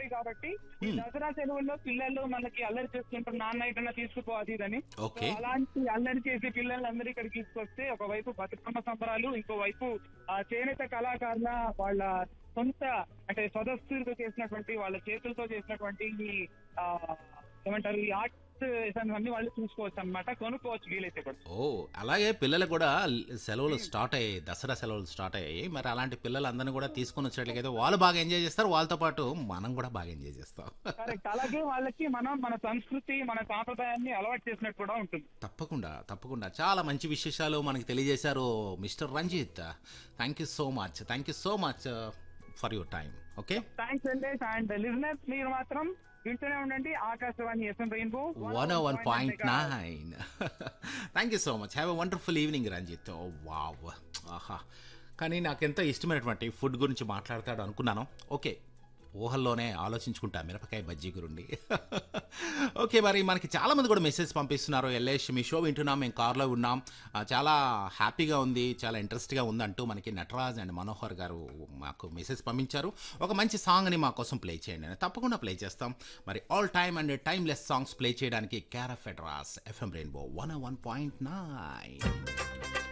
కాబట్టి ఈ దసరా సెలవుల్లో పిల్లలు మనకి అల్లరి చేస్తుంటారు నాన్న ఎటన్నా తీసుకుపో అది ఇదని ఓకే సో అలాంటి అల్లరి చేసే పిల్లలందరూ ఇక్కడికి తీసుకొస్తే ఒకవైపు బతుకమ్మ సంబరాలు ఇంకోవైపు ఆ చేనేత కళాకారుల వాళ్ళ సొంత అంటే సదస్సులతో చేసినటువంటి వాళ్ళ చేతులతో చేసినటువంటి ఈ ఆ, ఏమంటారు ఈ ఆర్ట్స్ అన్ని వాళ్ళు చూసుకోవచ్చు అన్నమాట కొనుక్కోవచ్చు వీలైతే కూడా ఓ అలాగే పిల్లలకు కూడా సెలవులు స్టార్ట్ అయ్యాయి దసరా సెలవులు స్టార్ట్ అయ్యాయి మరి అలాంటి పిల్లలందరినీ కూడా తీసుకొని వచ్చినట్లయితే వాళ్ళు బాగా ఎంజాయ్ చేస్తారు వాళ్ళతో పాటు మనం కూడా బాగా ఎంజాయ్ చేస్తాం కరెక్ట్ అలాగే వాళ్ళకి మనం మన సంస్కృతి మన సాంప్రదాయాన్ని అలవాటు చేసినట్టు కూడా ఉంటుంది తప్పకుండా తప్పకుండా చాలా మంచి విశేషాలు మనకి తెలియజేశారు mister Ranjith thank you so much thank you so much for your time okay thanks అండి అండ్ లిజనర్స్ మీరు మాత్రం వింటూనే ఉండండి Akashvani SM rainbow one one point nine thank you so much have a wonderful evening Ranjith oh wow ఆహా కానీ నాకు ఎంతో ఇష్టమైనటువంటి ఫుడ్ గురించి మాట్లాడతాడు అనుకున్నాను ఓకే ఊహల్లోనే ఆలోచించుకుంటా మిరపకాయ బజ్జీ గురుండి ఓకే మరి మనకి చాలామంది కూడా మెసేజ్ పంపిస్తున్నారు ఎల్ఏష్ మీ షో వింటున్నాం మేము కార్లో ఉన్నాం ఆ, చాలా హ్యాపీగా ఉంది చాలా ఇంట్రెస్ట్గా ఉంది అంటూ మనకి నటరాజ్ అండ్ మనోహర్ గారు మాకు మెసేజ్ పంపించారు ఒక మంచి సాంగ్ని మా కోసం ప్లే చేయండి అని తప్పకుండా ప్లే చేస్తాం మరి all time and timeless songs play చేయడానికి క్యారఫెడ్రాస్ FM rainbow one one point nine